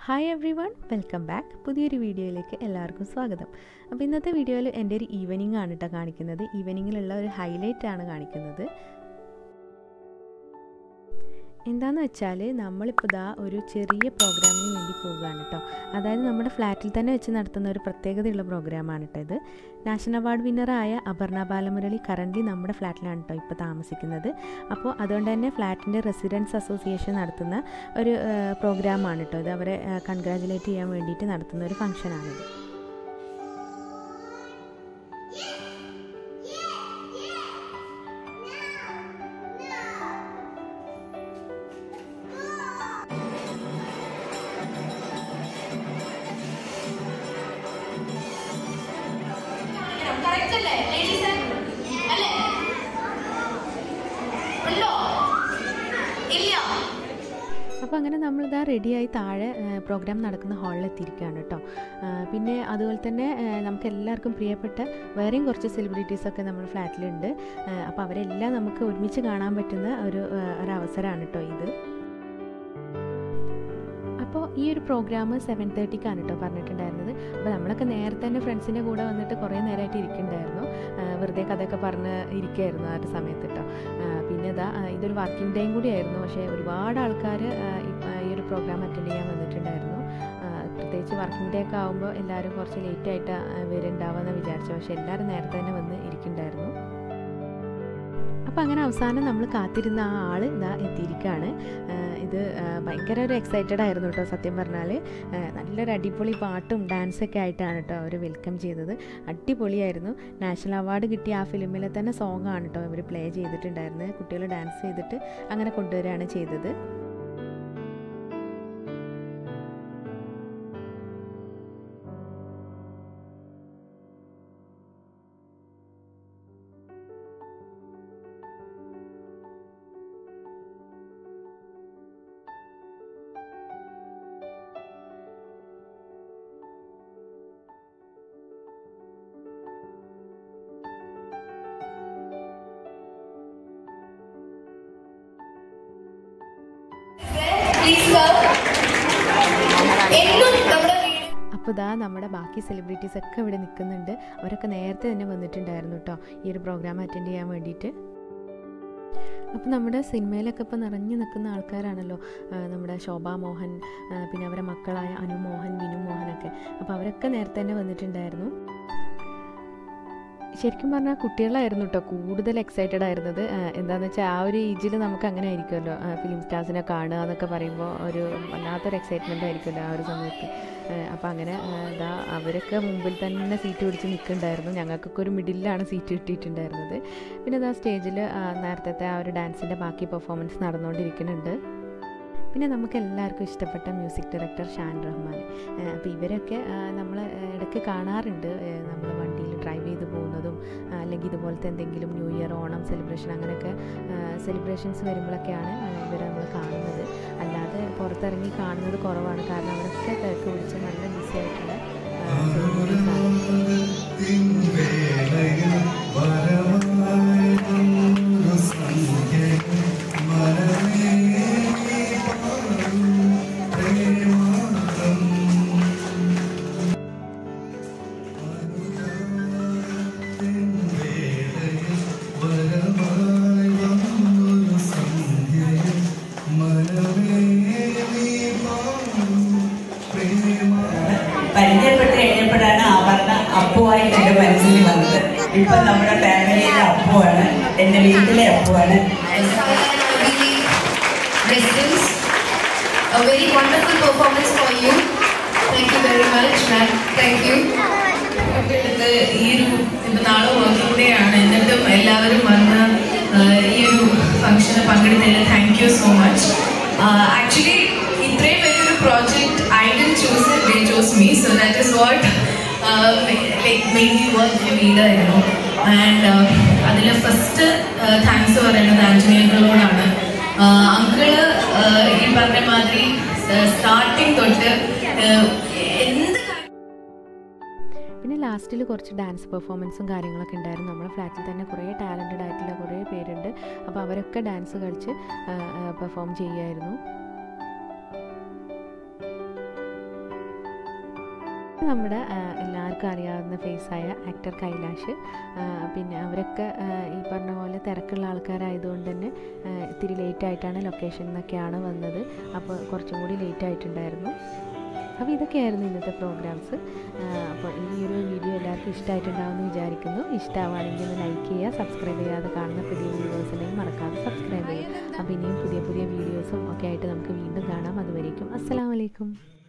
Hi everyone welcome back പുതിയൊരു വീഡിയോയിലേക്ക് എല്ലാവർക്കും സ്വാഗതം അപ്പോൾ ഇന്നത്തെ വീഡിയോയിൽ എൻ്റെ ഒരു ഈവനിങ് ആണ് കേട്ടോ കാണിക്കുന്നത് ഈവനിങ്ങിലുള്ള ഒരു ഹൈലൈറ്റ് ആണ് കാണിക്കുന്നത് എന്താന്ന് വെച്ചാൽ നമ്മളിപ്പോൾ ഇതാ ഒരു ചെറിയ പ്രോഗ്രാമിന് വേണ്ടി പോവുകയാണ് കേട്ടോ അതായത് നമ്മുടെ ഫ്ലാറ്റിൽ തന്നെ വെച്ച് നടത്തുന്ന ഒരു പ്രത്യേകതയുള്ള പ്രോഗ്രാമാണ് കേട്ടോ ഇത് നാഷണൽ അവാർഡ് വിന്നറായ അപർണ ബാലമുരളി കറൻ്റ് നമ്മുടെ ഫ്ലാറ്റിലാണ് കേട്ടോ ഇപ്പോൾ താമസിക്കുന്നത് അപ്പോൾ അതുകൊണ്ട് തന്നെ ഫ്ലാറ്റിൻ്റെ റെസിഡൻസ് അസോസിയേഷൻ നടത്തുന്ന ഒരു പ്രോഗ്രാമാണ് കേട്ടോ ഇത് അവരെ കൺഗ്രാജുലേറ്റ് ചെയ്യാൻ വേണ്ടിയിട്ട് നടത്തുന്ന ഒരു ഫംഗ്ഷനാണിത് കറക്റ്റ് അല്ലേ ലേഡീസ് അല്ലേ ഉണ്ടോ ഇല്ല അപ്പോൾ അങ്ങനെ നമ്മളിതാ റെഡിയായി താഴെ പ്രോഗ്രാം നടക്കുന്ന ഹാളിൽ എത്തിയിരിക്കുകയാണ് കേട്ടോ പിന്നെ അതുപോലെ തന്നെ നമുക്ക് എല്ലാവർക്കും പ്രിയപ്പെട്ട വേറെയും കുറച്ച് സെലിബ്രിറ്റീസൊക്കെ നമ്മുടെ ഫ്ലാറ്റിലുണ്ട് അപ്പോൾ അവരെല്ലാം നമുക്ക് ഒരുമിച്ച് കാണാൻ പറ്റുന്ന ഒരു ഒരു അവസരമാണ് കേട്ടോ ഇത് അപ്പോൾ ഈ ഒരു പ്രോഗ്രാം സെവൻ തേർട്ടിക്കാണ് കേട്ടോ പറഞ്ഞിട്ടുണ്ടായിരുന്നത് അപ്പോൾ നമ്മളൊക്കെ നേരത്തെ തന്നെ ഫ്രണ്ട്സിൻ്റെ കൂടെ വന്നിട്ട് കുറേ നേരമായിട്ട് ഇരിക്കുന്നുണ്ടായിരുന്നു വെറുതെ കഥയൊക്കെ പറഞ്ഞ് ഇരിക്കുമായിരുന്നു ആ ഒരു സമയത്ത് കേട്ടോ പിന്നെ ഇതാ ഇതൊരു വർക്കിംഗ് ഡേയും കൂടി ആയിരുന്നു പക്ഷേ ഒരുപാട് ആൾക്കാർ ഈ ഒരു പ്രോഗ്രാം അറ്റൻഡ് ചെയ്യാൻ വന്നിട്ടുണ്ടായിരുന്നു പ്രത്യേകിച്ച് വർക്കിംഗ് ഡേ ഒക്കെ ആകുമ്പോൾ എല്ലാവരും കുറച്ച് ലേറ്റ് ആയിട്ട് വരുന്നുണ്ടാവുമെന്ന് വിചാരിച്ചു പക്ഷേ എല്ലാവരും നേരത്തെ തന്നെ വന്ന് ഇരിക്കുന്നുണ്ടായിരുന്നു അപ്പോൾ അങ്ങനെ അവസാനം നമ്മൾ കാത്തിരുന്ന ആ ആൾ ഇതാ എത്തിയിരിക്കുകയാണ് ഇത് ഭയങ്കര ഒരു എക്സൈറ്റഡ് ആയിരുന്നു കേട്ടോ സത്യം പറഞ്ഞാൽ നല്ലൊരു അടിപൊളി പാട്ടും ഡാൻസൊക്കെ ആയിട്ടാണ് കേട്ടോ അവർ വെൽക്കം ചെയ്തത് അടിപൊളിയായിരുന്നു നാഷണൽ അവാർഡ് കിട്ടിയ ആ ഫിലിമിലെ തന്നെ സോങ് ആണ് കേട്ടോ ഇവർ പ്ലേ ചെയ്തിട്ടുണ്ടായിരുന്നത് കുട്ടികൾ ഡാൻസ് ചെയ്തിട്ട് അങ്ങനെ കൊണ്ടുവരികയാണ് ചെയ്തത് പ്ലീസ് സർ എന്നും നമ്മുടെ വീട് അപ്പോൾ ഇതാ നമ്മുടെ ബാക്കി സെലിബ്രിറ്റീസ് ഒക്കെ ഇവിടെ നിൽക്കുന്നുണ്ട് അവരൊക്കെ നേരത്തെ തന്നെ വന്നിട്ടുണ്ടായിരുന്നു കേട്ടോ ഈ ഒരു പ്രോഗ്രാം അറ്റൻഡ് ചെയ്യാൻ വേണ്ടിയിട്ട് അപ്പോൾ നമ്മുടെ സിനിമയിലൊക്കെ ഇപ്പോൾ നിറഞ്ഞു നിൽക്കുന്ന ആൾക്കാരാണല്ലോ നമ്മുടെ ശോഭാ മോഹൻ പിന്നെ അവരെ മക്കളായ അനുമോഹൻ വിനു മോഹനൊക്കെ അപ്പോൾ അവരൊക്കെ നേരത്തെ തന്നെ വന്നിട്ടുണ്ടായിരുന്നു ശരിക്കും പറഞ്ഞാൽ കുട്ടികളായിരുന്നു കേട്ടോ കൂടുതൽ എക്സൈറ്റഡ് ആയിരുന്നത് എന്താണെന്ന് വെച്ചാൽ ആ ഒരു ഏജിൽ നമുക്ക് അങ്ങനെ ആയിരിക്കുമല്ലോ ഫിലിം സ്റ്റാർസിനെ കാണുക എന്നൊക്കെ പറയുമ്പോൾ ഒരു വല്ലാത്തൊരു എക്സൈറ്റ്മെൻ്റ് ആയിരിക്കുമല്ലോ ആ ഒരു സമയത്ത് അപ്പോൾ അങ്ങനെ ഇതാ അവരൊക്കെ മുമ്പിൽ തന്നെ സീറ്റ് പിടിച്ച് നിൽക്കുന്നുണ്ടായിരുന്നു ഞങ്ങൾക്കൊക്കെ ഒരു മിഡിലാണ് സീറ്റ് കിട്ടിയിട്ടുണ്ടായിരുന്നത് പിന്നെ ഇതാ സ്റ്റേജിൽ നേരത്തെ ആ ഒരു ഡാൻസിൻ്റെ ബാക്കി പെർഫോമൻസ് നടന്നുകൊണ്ടിരിക്കുന്നുണ്ട് പിന്നെ നമുക്ക് എല്ലാവർക്കും ഇഷ്ടപ്പെട്ട മ്യൂസിക് ഡയറക്ടർ ഷാൻ റഹ്മാൻ അപ്പോൾ ഇവരൊക്കെ നമ്മൾ ഇടയ്ക്ക് കാണാറുണ്ട് നമ്മൾ വണ്ടിയിൽ ഡ്രൈവ് ചെയ്ത് പോകുന്നതും അല്ലെങ്കിൽ ഇതുപോലത്തെ എന്തെങ്കിലും ന്യൂ ഇയർ ഓണം സെലിബ്രേഷൻ അങ്ങനെയൊക്കെ സെലിബ്രേഷൻസ് വരുമ്പോഴൊക്കെയാണ് ഇവരെ നമ്മൾ കാണുന്നത് അല്ലാതെ പുറത്തിറങ്ങി കാണുന്നത് കുറവാണ് കാരണം അവരൊക്കെ തിരക്ക് പിടിച്ച് നല്ല ബിസി ആയിട്ടുള്ള പരിചയപ്പെട്ട് കഴിഞ്ഞപ്പോഴാണ് അപർണ അപ്പുവായി എൻ്റെ മനസ്സിൽ വന്നത് ഇപ്പൊ നമ്മുടെ ഫാമിലിയിലെ അപ്പുവാണ് എൻ്റെ വീട്ടിലെ അപ്പുവാണ് residents. A very wonderful performance for you. Thank you very much, ma'am. Thank you. ഇത് ഈ ഒരു ഇപ്പൊ നാളെ വർക്കിംഗ് ഡേ ആണ് എന്നിട്ടും എല്ലാവരും വന്ന് ആഹ്, ഈ ഒരു ഫംഗ്ഷന് പങ്കെടുത്തതിൽ thank you so much actually ഇത്രയും വലിയൊരു project I don't choose they choose me so that is what like made you work ലീഡായിരുന്നു ആൻഡ് അതിൽ ഫസ്റ്റ് താങ്ക്സ് പറയുന്നത് ആഞ്ജനേയങ്ങളോടാണ് അങ്കിള് ഈ പറഞ്ഞ മാതിരി സ്റ്റാർട്ടിങ് തൊട്ട് ആഹ്, എന്ത് കാര്യം പിന്നെ ലാസ്റ്റിൽ കുറച്ച് ഡാൻസ് പെർഫോമൻസും കാര്യങ്ങളൊക്കെ ഉണ്ടായിരുന്നു നമ്മുടെ ഫ്ലാറ്റിൽ തന്നെ കുറേ ടാലൻറ്റഡ് ആയിട്ടുള്ള കുറേ പേരുണ്ട് അപ്പോൾ അവരൊക്കെ ഡാൻസ് കളിച്ച് പെർഫോം ചെയ്യുമായിരുന്നു നമ്മുടെ ആ, എല്ലാവർക്കും അറിയാവുന്ന ഫേസായ ആക്ടർ കൈലാഷ് ആ, പിന്നെ അവരൊക്കെ ആ, ഈ പറഞ്ഞ പോലെ തിരക്കുള്ള ആൾക്കാരായതുകൊണ്ട് തന്നെ ആ, ഇത്തിരി ലേറ്റ് ആയിട്ടാണ് ലൊക്കേഷൻ എന്നൊക്കെയാണ് വന്നത് അപ്പോൾ കുറച്ചും കൂടി ലേറ്റ് ആയിട്ടുണ്ടായിരുന്നു അപ്പോൾ ഇതൊക്കെയായിരുന്നു ഇന്നത്തെ പ്രോഗ്രാംസ് അപ്പോൾ ഈ ഒരു വീഡിയോ എല്ലാവർക്കും ഇഷ്ടമായിട്ടുണ്ടാവുമെന്ന് വിചാരിക്കുന്നു ഇഷ്ടമാവുകയാണെങ്കിൽ ഒന്ന് ലൈക്ക് ചെയ്യുക സബ്സ്ക്രൈബ് ചെയ്യാതെ കാണുന്ന പുതിയ വീഡിയോസിനെയും മറക്കാതെ സബ്സ്ക്രൈബ് ചെയ്യുക അപ്പോൾ ഇനിയും പുതിയ പുതിയ വീഡിയോസും ഒക്കെ ആയിട്ട് നമുക്ക് വീണ്ടും കാണാം അതുവരേക്കും അസ്സലാമലൈക്കും